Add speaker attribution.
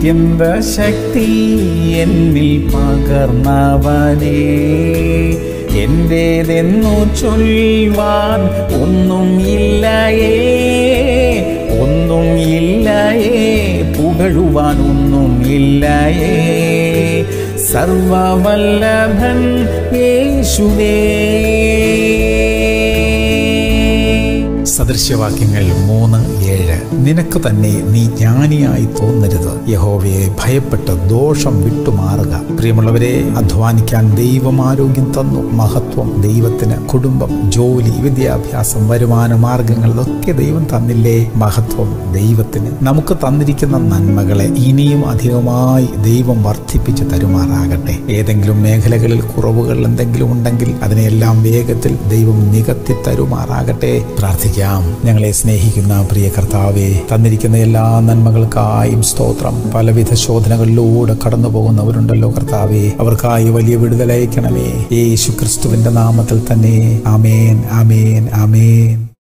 Speaker 1: അത്യന്ത ശക്തി എന്നിൽ പകർന്നവനേ എന്റേതെന്നു ചൊല്ലുവാൻ ഒന്നും ഇല്ലയേ ഒന്നും ഇല്ലയേ പുകഴുവാൻ ഒന്നും ഇല്ലയേ സർവവല്ലഭൻ യേശുവേ സദൃശ്യവാക്യങ്ങൾ മൂന്ന് ഏഴ് നിനക്ക് തന്നെ നീ ജ്ഞാനിയായി തോന്നരുത് യഹോവയെ ഭയപ്പെട്ട് ദോഷം വിട്ടുമാറുക പ്രിയമുള്ളവരെ അധ്വാനിക്കാൻ ദൈവം ആരോഗ്യം തന്നു മഹത്വം ദൈവത്തിന് കുടുംബം ജോലി വിദ്യാഭ്യാസം വരുമാന മാർഗങ്ങൾ ഇതൊക്കെ ദൈവം തന്നില്ലേ മഹത്വം ദൈവത്തിന് നമുക്ക് തന്നിരിക്കുന്ന നന്മകളെ ഇനിയും അധികമായി ദൈവം വർദ്ധിപ്പിച്ച് തരുമാറാകട്ടെ ഏതെങ്കിലും മേഖലകളിൽ കുറവുകൾ എന്തെങ്കിലും ഉണ്ടെങ്കിൽ അതിനെല്ലാം വേഗത്തിൽ ദൈവം നികത്തി തരുമാറാകട്ടെ പ്രാർത്ഥിക്കാം ഞങ്ങളെ സ്നേഹിക്കുന്ന പ്രിയ കർത്താവെ തന്നിരിക്കുന്ന എല്ലാ നന്മകൾക്കായും സ്തോത്രം പലവിധ ശോധനകളിലൂടെ കടന്നു പോകുന്നവരുണ്ടല്ലോ കർത്താവെ അവർക്കായി വലിയ വിടുതലയക്കണമേ യേശു ക്രിസ്തുവിന്റെ നാമത്തിൽ തന്നെ ആമേൻ ആമേൻ ആമേൻ